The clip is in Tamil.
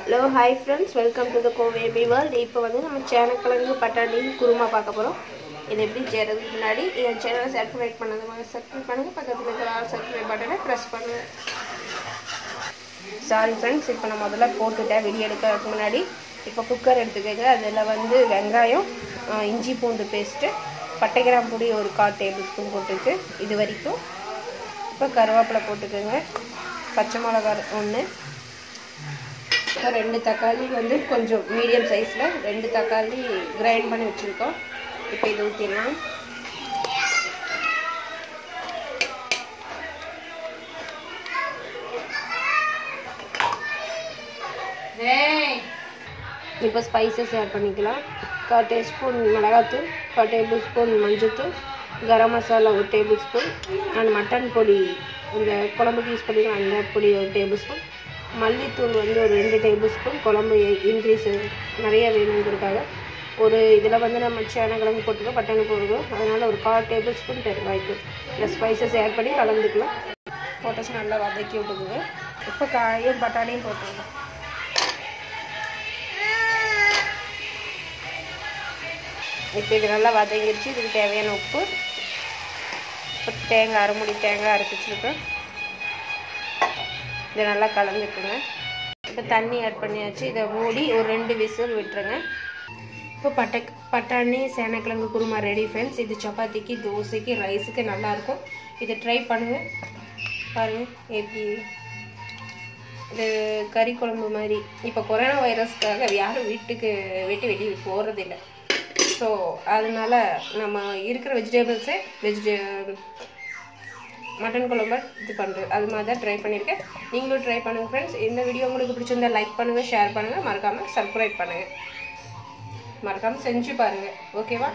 hello hi friends welcome to the கோவேபி வேர்ல்ட் இப்போ வந்து நம்ம சேனக்கிழங்கு பட்டாணி குருமா பார்க்க போகிறோம் இது எப்படி செய்கிறதுக்கு முன்னாடி என் சேனலை சப்ஸ்கிரைப் பண்ணது சப்ஸ்கிரைப் பண்ணுங்கள் பக்கத்தில் இருக்கிற ஆல் சப்ஸ்கிரைப் பட்டனை ப்ரெஸ் பண்ணுங்கள் சாரி ஃப்ரெண்ட்ஸ் இப்போ நான் முதல்ல போட்டுட்டேன் வெளியே எடுக்கிறதுக்கு முன்னாடி இப்போ குக்கர் எடுத்துக்கோங்க அதில் வந்து வெங்காயம் ஆ, இஞ்சி பூண்டு பேஸ்ட்டு பட்டை கிராம் பொடி ஒரு கால் டேபிள் ஸ்பூன் போட்டுருக்கு இது வரைக்கும் இப்போ கருவேப்பிலை போட்டுக்கோங்க பச்சை மிளகா ஒன்று இப்போ ரெண்டு தக்காளி வந்து கொஞ்சம் மீடியம் சைஸில் ரெண்டு தக்காளி கிரைண்ட் பண்ணி வச்சுருக்கோம் இப்போ இது ஊற்றிடலாம் இப்போ ஸ்பைசஸ் ஆட் பண்ணிக்கலாம் கால் டீஸ்பூன் மிளகாத்தூள் கால் டேபிள் ஸ்பூன் மஞ்சள்தூள் கரம் மசாலா ஒரு டேபிள் ஸ்பூன் அண்ட் மட்டன் பொடி இந்த குழம்புக்கு யூஸ் பண்ணிக்கலாம் அந்த பொடி ஒரு டேபிள் ஸ்பூன் மல்லித்தூள் வந்து ஒரு ரெண்டு டேபிள் ஸ்பூன் குழம்பு இன்க்ரீஸ் நிறைய வேணுங்கிறதுக்காக ஒரு இதில் வந்து நம்ம சேனக்கிழங்கு போட்டுருக்கோம் பட்டாணி போட்டுருக்கோம் அதனால் ஒரு கால் டேபிள் ஸ்பூன் பெருங்காய்த்தூள் இந்த ஸ்பைசஸ் ஆட் பண்ணி கலந்துக்கலாம் போட்டாச்சு நல்லா வதக்கி விட்டுக்குங்க இப்போ காயும் பட்டாணியும் போட்டுருக்கோம் இப்போ இது நல்லா வதங்கிருச்சு இதுக்கு தேவையான உப்பு இப்போ தேங்காய் அரைமுடி தேங்காய் அரைச்சி வச்சுருக்கேன் இதை நல்லா கலந்துக்குங்க இப்போ தண்ணி ஆட் பண்ணியாச்சு இதை மூடி ஒரு ரெண்டு விசில் விட்டுருங்க இப்போ பட்டை பட்டாணி சேனக்கிழங்கு குருமா ரெடி ஃப்ரெண்ட்ஸ் இது சப்பாத்திக்கு தோசைக்கு ரைஸுக்கு நல்லாயிருக்கும் இதை ட்ரை பண்ணுங்கள் பாருங்கள் எப்படி இது கறி குழம்பு மாதிரி இப்போ கொரோனா வைரஸ்க்காக யாரும் வீட்டுக்கு விட்டு வெளியே போகிறதில்ல ஸோ அதனால நம்ம இருக்கிற வெஜிடபிள்ஸே வெஜிடே மட்டன் குழம்பு இது பண்ணுறது அது மாதிரி தான் ட்ரை பண்ணியிருக்கேன் நீங்களும் ட்ரை பண்ணுங்கள் ஃப்ரெண்ட்ஸ் இந்த வீடியோ உங்களுக்கு பிடிச்சிருந்தா லைக் பண்ணுங்கள் ஷேர் பண்ணுங்கள் மறக்காமல் சப்ஸ்கிரைப் பண்ணுங்கள் மறக்காமல் செஞ்சு பாருங்கள் ஓகேவா